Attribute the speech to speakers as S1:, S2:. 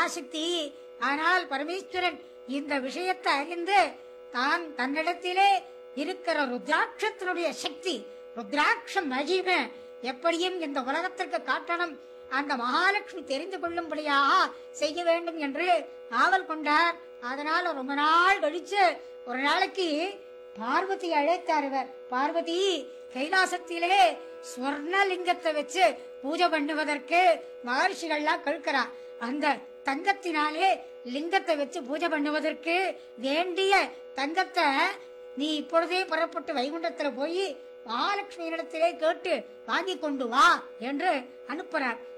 S1: பராசக்தி ஆனால் பரமேஸ்வரன் இந்த விஷயத்தை அறிந்து தான் தன்னிடத்திலே இருக்கிற ருத்ராட்சத்தினுடைய சக்தி ருத்ராட்ச மகிமை எப்படியும் இந்த உலகத்திற்கு காட்டணும் அந்த மகாலட்சுமி தெரிந்து கொள்ளும்படியாக செய்ய வேண்டும் என்று ஆவல் கொண்டார் அதனால ரொம்ப நாள் கழிச்சு ஒரு நாளைக்கு பார்வதி அழைத்தார் இவர் பார்வதி கைலாசத்திலே ஸ்வர்ணலிங்கத்தை வச்சு பூஜை பண்ணுவதற்கு மகர்ஷிகள்லாம் கேட்கிறா அந்த தங்கத்தினாலே லிங்கத்தை வச்சு பூஜை பண்ணுவதற்கு வேண்டிய தங்கத்தை நீ இப்பொழுதே புறப்பட்டு வைகுண்டத்துல போய் மகாலட்சுமியிடத்திலே கேட்டு வாங்கி கொண்டு வா என்று அனுப்புறார்